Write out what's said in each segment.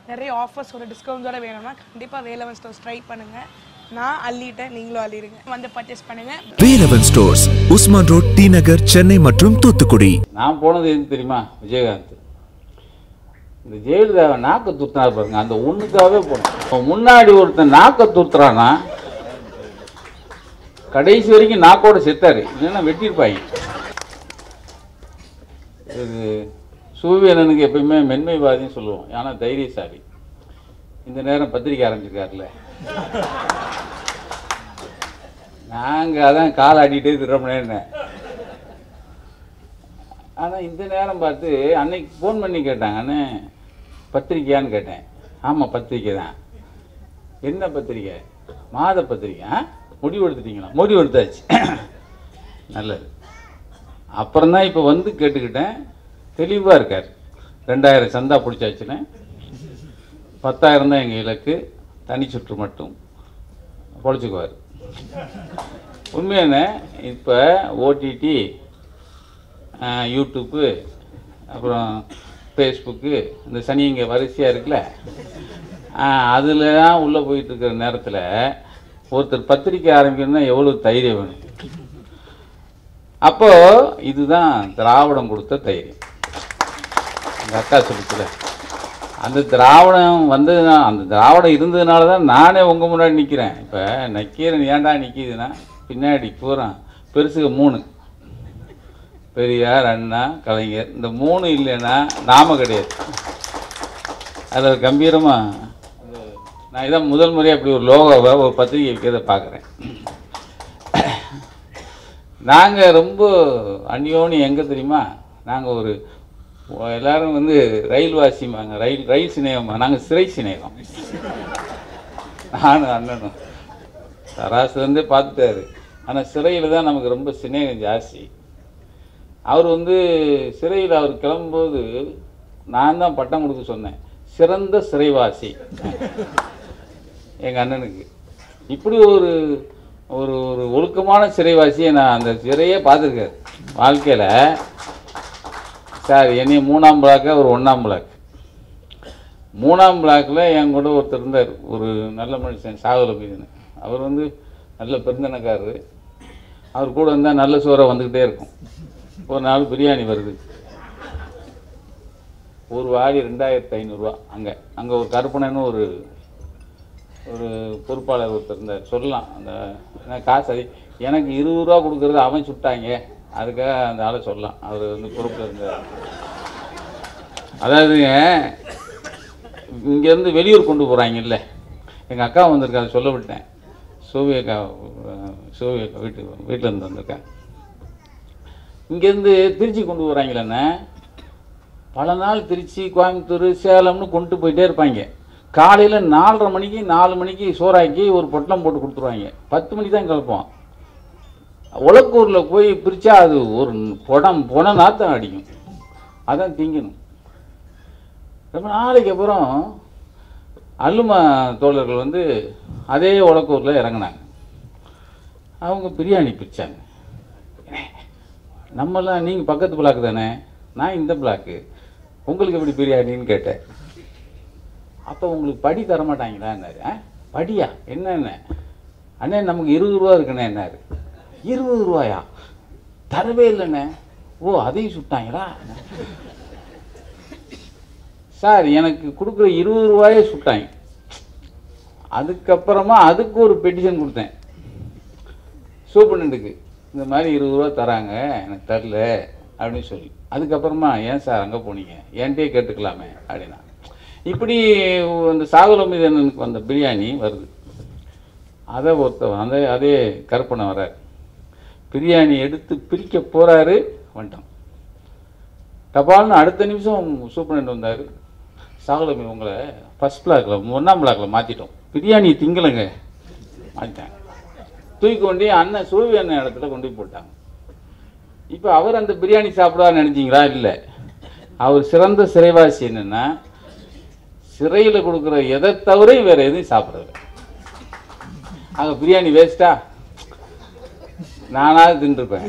நிறைய ஆஃபர்ஸோட டிஸ்கவுண்ட்ஸோட வேணும்னா கண்டிப்பாக வேலவன் ஸ்டோர்ஸ் ட்ரை பண்ணுங்கள் நான் அள்ளிட்டேன் நீங்களும் அள்ளிடுங்க வந்து பர்ச்சேஸ் பண்ணுங்கள் Velavan stores Usman road T Nagar Chennai மற்றும் தூத்துக்குடி நான் போனது எது தெரியுமா விஜயகாந்த் இந்த ஜெயலலிதாவை நாக்க துத்துனார் பாருங்க அந்த ஒண்ணுக்காகவே போனோம் இப்போ முன்னாடி ஒருத்தன் நாக்க துத்துறானா கடைசி வரைக்கும் நாக்கோட செத்தாரு இல்லைன்னா வெட்டியிருப்பாங்க இது சூவியனனுக்கு எப்பயுமே மென்மைவாதின்னு சொல்லுவோம் ஏன்னா தைரியசாலி இந்த நேரம் பத்திரிக்கை ஆரம்பிச்சிருக்காருல்ல நாங்கள் அதான் கால் ஆடிட்டே திரும்பினேன்னு ஆனால் இந்த நேரம் பார்த்து அன்னைக்கு ஃபோன் பண்ணி கேட்டாங்க அண்ணே பத்திரிக்கையான்னு கேட்டேன் ஆமாம் பத்திரிக்கை தான் என்ன பத்திரிக்கை மாத பத்திரிக்கை ஆ முடிவு எடுத்துட்டீங்களா முடிவு எடுத்தாச்சு நல்லது அப்புறம் தான் இப்போ வந்து கேட்டுக்கிட்டேன் தெளிவாக இருக்கார் ரெண்டாயிரம் சந்தா பிடிச்சாச்சுன்னு பத்தாயிரம் தான் எங்கள் இலக்கு தனி சுற்று மட்டும் பொழைச்சிக்குவார் உண்மையான இப்போ ஓடிடி யூடியூப்பு அப்புறம் ஃபேஸ்புக்கு இந்த சனி இங்கே வரிசையாக இருக்குல்ல அதில் தான் உள்ளே போயிட்டு இருக்கிற நேரத்தில் ஒருத்தர் பத்திரிக்கை ஆரம்பிக்கணும்னா எவ்வளோ தைரியம் வேணும் அப்போ இதுதான் திராவிடம் கொடுத்த தைரியம் எங்கள் அக்கா சொல்லிச்சுல அந்த திராவிடம் வந்ததுனா அந்த திராவிடம் இருந்ததுனால தான் நானே உங்கள் முன்னாடி நிற்கிறேன் இப்போ நக்கீரன் ஏன்டா நிற்கிதுன்னா பின்னாடி பூரா பெருசுக மூணு பெரியார் அண்ணா கலைஞர் இந்த மூணு இல்லைன்னா நாம கிடையாது அதில் கம்பீரமாக நான் இதான் முதல் முறையாக அப்படி ஒரு லோகோவை ஒரு பத்திரிகை வைக்கிறத பார்க்குறேன் நாங்கள் ரொம்ப அந்யோனி எங்கே தெரியுமா நாங்கள் ஒரு எல்லாரும் வந்து ரயில் வாசிமாங்க ரயில் ரயில் சிநேகமா நாங்கள் சிறை சிநேகம் நானும் அண்ணனும் தராசுலேருந்தே பார்த்துட்டாரு ஆனால் சிறையில் தான் நமக்கு ரொம்ப சிநேகம் ஜாஸ்தி அவர் வந்து சிறையில் அவர் கிளம்பும்போது நான் தான் பட்டம் கொடுக்க சொன்னேன் சிறந்த சிறைவாசி எங்கள் அண்ணனுக்கு இப்படி ஒரு ஒரு ஒரு ஒழுக்கமான சிறைவாசியை நான் அந்த சிறையே பார்த்துருக்கேன் வாழ்க்கையில் சார் என்னைய மூணாம் பிளாக்கு ஒரு ஒன்றாம் பிளாக் மூணாம் பிளாக்கில் என் கூட ஒருத்தர் இருந்தார் ஒரு நல்ல மனுஷன் சாகுல மீதுன்னு அவர் வந்து நல்ல பெருந்தனக்காரரு அவர் கூட இருந்தால் நல்ல சோறை வந்துக்கிட்டே இருக்கும் ஒரு நாள் பிரியாணி வருது ஒரு வாடி ரெண்டாயிரத்து ஐநூறுரூவா அங்கே அங்கே ஒரு கருப்பணன்னு ஒரு ஒரு பொறுப்பாளர் ஒருத்தர் இருந்தார் சொல்லலாம் அந்த என்ன காசு அது எனக்கு இருபது ரூபா கொடுக்குறது அவன் சுட்டாங்க அதுக்காக அந்த ஆளை சொல்லலாம் அவர் வந்து பொறுப்பில் இருந்தார் அதாவதுங்க இங்கேருந்து வெளியூர் கொண்டு போகிறாங்கல்ல எங்கள் அக்கா வந்திருக்கா அதை சொல்ல விட்டேன் சோவி அக்கா சோவி அக்கா வீட்டு வீட்டில் இருந்து வந்திருக்கேன் இங்கேருந்து திருச்சி கொண்டு போகிறாங்களேண்ணே பல நாள் திருச்சி கோயம்புத்தூர் சேலம்னு கொண்டு போயிட்டே இருப்பாங்க காலையில் நாலரை மணிக்கு நாலு மணிக்கு சோறாக்கி ஒரு பொட்டலம் போட்டு கொடுத்துருவாங்க பத்து மணிக்கு தான் கிளப்போம் உலக்கூரில் போய் பிரித்தா அது ஒரு புடம் புன நாத்தம் அடிக்கும் அதான் திங்கணும் ரொம்ப நாளைக்கு அப்புறம் அல்லுமா தோழர்கள் வந்து அதே உலக்கூரில் இறங்குனாங்க அவங்க பிரியாணி பிரித்தாங்க நம்மலாம் நீங்கள் பக்கத்து பிளாக்கு தானே நான் இந்த பிளாக்கு உங்களுக்கு எப்படி பிரியாணின்னு கேட்டேன் அப்போ உங்களுக்கு படி தர மாட்டாங்களான்னாரு ஆ படியா என்னென்ன அண்ணே நமக்கு இருபது ரூபா இருக்குண்ணே என்னாரு இருபது ரூபாயா தரவே இல்லைண்ணே ஓ அதையும் சுட்டாங்களா சார் எனக்கு கொடுக்குற இருபது ரூபாயே சுட்டாங்க அதுக்கப்புறமா அதுக்கு ஒரு பெட்டிஷன் கொடுத்தேன் சூப்பரண்டுக்கு இந்த மாதிரி இருபது ரூபா தராங்க எனக்கு தரல அப்படின்னு சொல்லி அதுக்கப்புறமா ஏன் சார் அங்கே போனீங்க என்கிட்டயே கேட்டுக்கலாமே அப்படின்னா இப்படி இந்த சாகுல மீதனுக்கு வந்த பிரியாணி வருது அதை ஒருத்தவன் அந்த அதே கற்பனை வர்றார் பிரியாணி எடுத்து பிரிக்க போகிறாரு வந்துட்டான் டபால்னு அடுத்த நிமிஷம் சூப்பரண்ட் வந்தார் சாகுலமி உங்களை ஃபஸ்ட் பிளாக்கில் ஒன்றாம் பிளாக்கில் மாற்றிட்டோம் பிரியாணி திங்கலைங்க மாற்றிட்டாங்க தூக்கி கொண்டு அண்ணன் சூவி அண்ணன் இடத்துல கொண்டு போய் போட்டாங்க இப்போ அவர் அந்த பிரியாணி சாப்பிடுவார்னு நினைச்சீங்களா இல்லை அவர் சிறந்த சிறைவாசி என்னன்னா சிறையில் கொடுக்குற எதை தவிர வேற எதுவும் சாப்பிட்றது அங்கே பிரியாணி வேஸ்ட்டா நானாவது தின்றுப்பேன்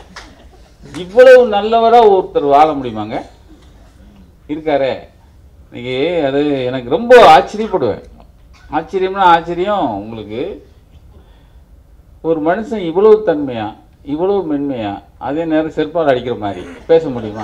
இவ்வளவு நல்லவரா ஒருத்தர் வாழ முடியுமாங்க இருக்காரே இன்னைக்கு அது எனக்கு ரொம்ப ஆச்சரியப்படுவேன் ஆச்சரியம்னா ஆச்சரியம் உங்களுக்கு ஒரு மனுஷன் இவ்வளவு தன்மையா இவ்வளவு மென்மையா அதே நேரம் செருப்பால் அடிக்கிற மாதிரி பேச முடியுமா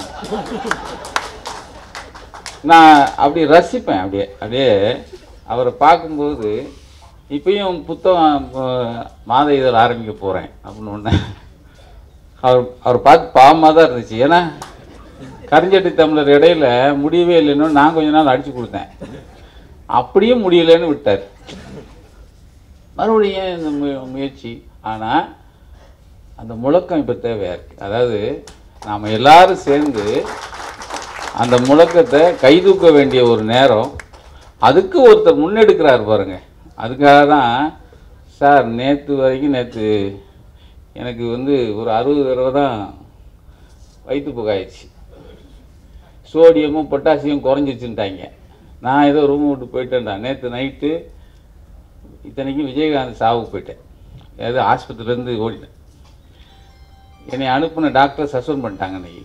நான் அப்படி ரசிப்பேன் அப்படியே அப்படியே அவரை பார்க்கும்போது இப்பயும் புத்தகம் அஹ், மாத இதழ் ஆரம்பிக்க போகிறேன் அப்படின்னு ஒன்று அவர் அவர் பார்த்து பாவமாக தான் இருந்துச்சு ஏன்னா கரிஞ்சட்டி தமிழர் இடையில முடியவே இல்லைன்னு நான் கொஞ்ச நாள் அடிச்சு கொடுத்தேன் அப்படியும் முடியலைன்னு விட்டார் மறுபடியும் ஏன் இந்த மு- முயற்சி ஆனால் அந்த முழக்கம் இப்போ தேவையா இருக்கு அதாவது நாம் எல்லாரும் சேர்ந்து அந்த முழக்கத்தை கைதூக்க வேண்டிய ஒரு நேரம் அதுக்கு ஒருத்தர் முன்னெடுக்கிறார் பாருங்க அதுக்காக தான் சார் நேற்று வரைக்கும் நேற்று எனக்கு வந்து ஒரு அறுபது தடவை தான் வயிற்றுப்போக்கு ஆயிடுச்சு சோடியமும் பொட்டாசியம் குறைஞ்சிச்சுன்ட்டாங்க நான் ஏதோ ரூம் விட்டு போயிட்டேன்டா நேற்று நைட்டு இத்தனைக்கும் விஜயகாந்த் சாவுக்கு போயிட்டேன் ஏதோ ஆஸ்பத்திரியிலேருந்து ஓடிட்டேன் என்னை அனுப்புன டாக்டர் சஸ்பெண்ட் பண்ணிட்டாங்க இன்னைக்கு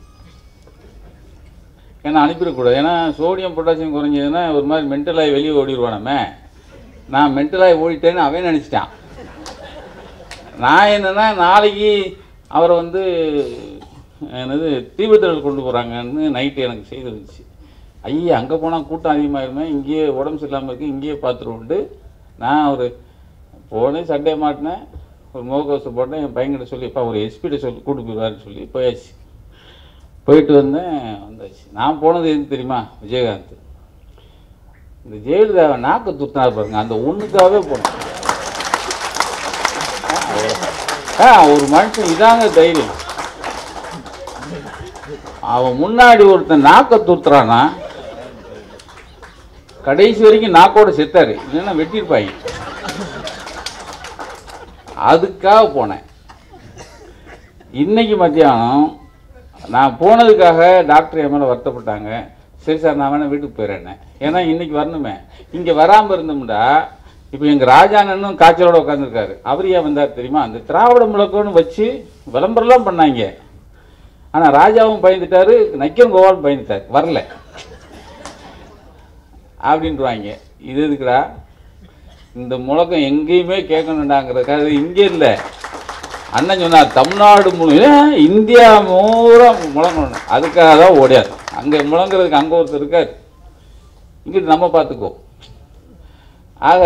ஏன்னா அனுப்பிடக்கூடாது ஏன்னா சோடியம் பொட்டாசியம் குறைஞ்சதுன்னா ஒரு மாதிரி மென்டலாகி வெளியே ஓடிடுவானாமே நான் மென்டலாகி ஓடிட்டேன்னு அவன் நினச்சிட்டான் நான் என்னன்னா நாளைக்கு அவரை வந்து என்னது தீவிரத்தில் கொண்டு போகிறாங்கன்னு நைட்டு எனக்கு செய்தி வந்துச்சு ஐயா அங்கே போனால் கூட்டம் அதிகமாகிருமே இங்கேயே உடம்பு சரியில்லாமல் இருக்கு இங்கேயே பார்த்துருவோன்ட்டு நான் ஒரு போனேன் சண்டே மாட்டினேன் ஒரு முகக்கவசம் போட்டேன் என் பையன்கிட்ட சொல்லி இப்போ ஒரு எஸ்பிகிட்ட சொல்லி கூட்டு போயிடுவாருன்னு சொல்லி போயாச்சு போயிட்டு வந்தேன் வந்தாச்சு நான் போனது எதுக்கு தெரியுமா விஜயகாந்த் இந்த ஜெயலலிதாவை நாக்க துத்தினார் பாருங்க அந்த ஒன்றுக்காகவே போனேன் ஆ ஒரு மனுஷன் இதாங்க தைரியம் அவன் முன்னாடி ஒருத்தன் நாக்க துத்துறானா கடைசி வரைக்கும் நாக்கோட செத்தாரு இல்லைன்னா வெட்டியிருப்பாங்க அதுக்காக போனேன் இன்னைக்கு மத்தியானம் நான் போனதுக்காக டாக்டர் என் மேலே வருத்தப்பட்டாங்க சரி சார் நான் வேணா வீட்டுக்கு போயிடுறேன் ஏன்னா இன்னைக்கு வரணுமே இங்கே வராமல் இருந்தோம்டா இப்போ எங்கள் ராஜானனும் காய்ச்சலோட உட்காந்துருக்காரு அவர் ஏன் வந்தார் தெரியுமா அந்த திராவிட முழக்கம்னு வச்சு விளம்பரம்லாம் பண்ணாங்க ஆனால் ராஜாவும் பயந்துட்டாரு நக்கியம் கோவாலும் பயந்துட்டார் வரல அப்படின்றாங்க இது எதுக்குடா இந்த முழக்கம் எங்கேயுமே கேட்கணுண்டாங்கிறதுக்காக இது இங்கே இல்லை அண்ணன் சொன்னார் தமிழ்நாடு முழு ஏன் இந்தியா பூரா முழங்கணும் அதுக்காக தான் ஓடியார் அங்கே முழங்குறதுக்கு அங்கே ஒருத்தர் இருக்கார் இங்கிட்டு நம்ம பார்த்துக்கோ ஆக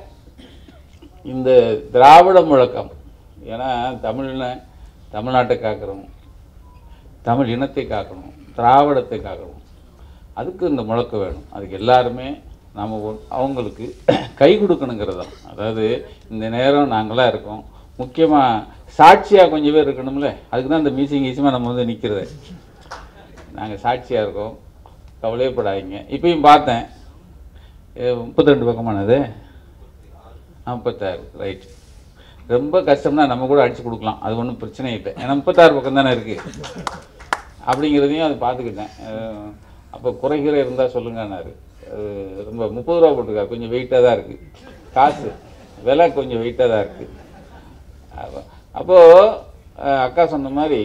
இந்த திராவிட முழக்கம் ஏன்னா தமிழ்ல தமிழ்நாட்டை காக்கிறோம் தமிழ் இனத்தை காக்கணும் திராவிடத்தை காக்கணும் அதுக்கு இந்த முழக்கம் வேணும் அதுக்கு எல்லாருமே நாம் அவங்களுக்கு கை கொடுக்கணுங்கிறது தான் அதாவது இந்த நேரம் நாங்களாம் இருக்கோம் முக்கியமாக சாட்சியாக கொஞ்சம் பேர் இருக்கணும்ல அதுக்கு தான் இந்த மீசிங் ஈஸியமாக நம்ம வந்து நிற்கிறது நாங்கள் சாட்சியாக இருக்கோம் கவலையப்படாதீங்க இப்பயும் பார்த்தேன் முப்பத்தி ரெண்டு பக்கமானது முப்பத்தாறு ரைட் ரொம்ப கஷ்டம்னா நம்ம கூட அடிச்சு கொடுக்கலாம் அது ஒன்றும் பிரச்சனை இல்லை ஏன்னா முப்பத்தாறு பக்கம் தானே இருக்குது அப்படிங்கிறதையும் அது பார்த்துக்கிட்டேன் அஹ் அப்போ குறைகிற இருந்தால் சொல்லுங்கன்னாரு அது ரொம்ப முப்பது ரூபா போட்டிருக்காரு கொஞ்சம் வெயிட்டாக தான் இருக்குது காசு விலை கொஞ்சம் வெயிட்டாக தான் இருக்குது அப்போது அக்கா சொன்ன மாதிரி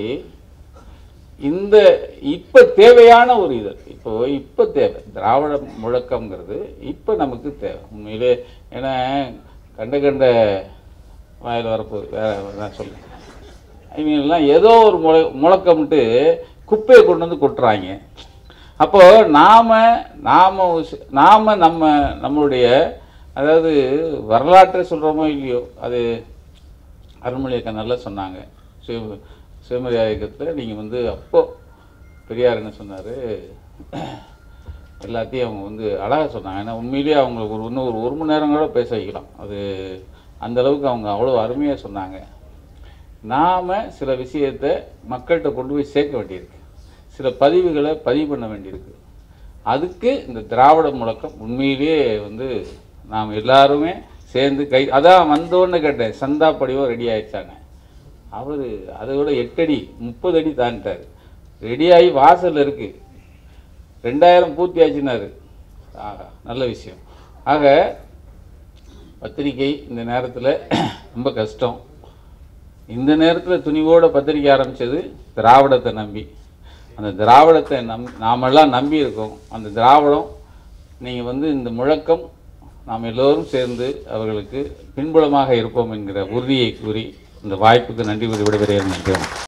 இந்த இப்போ தேவையான ஒரு இது இப்போ இப்போ தேவை திராவிட முழக்கம்ங்கிறது இப்போ நமக்கு தேவை உண்மையிலே ஏன்னா கண்ட கண்ட வாயில் வரப்போகுது வேற நான் சொல்லுவேன் இவங்கெல்லாம் ஏதோ ஒரு முழ முழக்கம்ட்டு குப்பையை கொண்டு வந்து கொட்டுறாங்க அப்போ நாம நாம உஸ்- நாம நம்ம நம்மளுடைய அதாவது வரலாற்றை சொல்கிறோமோ இல்லையோ அது அருள்மொழி அக்கா நல்லா சொன்னாங்க சுய சுயமரியாதை இயக்கத்தில் நீங்கள் வந்து அப்போ பெரியார் என்ன சொன்னார் எல்லாத்தையும் அவங்க வந்து அழகாக சொன்னாங்க ஏன்னா உண்மையிலேயே அவங்களுக்கு ஒரு இன்னும் ஒரு ஒரு மணி நேரம் கூட பேச வைக்கலாம் அது அந்த அளவுக்கு அவங்க அவ்வளோ அருமையாக சொன்னாங்க நாம் சில விஷயத்தை மக்கள்கிட்ட கொண்டு போய் சேர்க்க வேண்டியிருக்கு சில பதிவுகளை பதிவு பண்ண வேண்டியிருக்கு அதுக்கு இந்த திராவிட முழக்கம் உண்மையிலேயே வந்து நாம் எல்லாருமே சேர்ந்து கை அதான் வந்தோன்னு கேட்டேன் சந்தா படிவம் ரெடி ஆயிடுச்சாங்க அவர் அதை விட எட்டடி முப்பது அடி தாண்டிட்டார் ரெடியாகி வாசல்ல இருக்கு ரெண்டாயிரம் பூர்த்தி ஆச்சுன்னாரு ஆகா நல்ல விஷயம் ஆக பத்திரிகை இந்த நேரத்தில் ரொம்ப கஷ்டம் இந்த நேரத்தில் துணிவோட பத்திரிக்கை ஆரம்பிச்சது திராவிடத்தை நம்பி அந்த திராவிடத்தை நம் நாமெல்லாம் நம்பி இருக்கோம் அந்த திராவிடம் நீங்கள் வந்து இந்த முழக்கம் நாம் எல்லோரும் சேர்ந்து அவர்களுக்கு பின்புலமாக இருப்போம் என்கிற உறுதியை கூறி இந்த வாய்ப்புக்கு நன்றி கூறி விடைபெறுகிறேன் நன்றி வணக்கம்.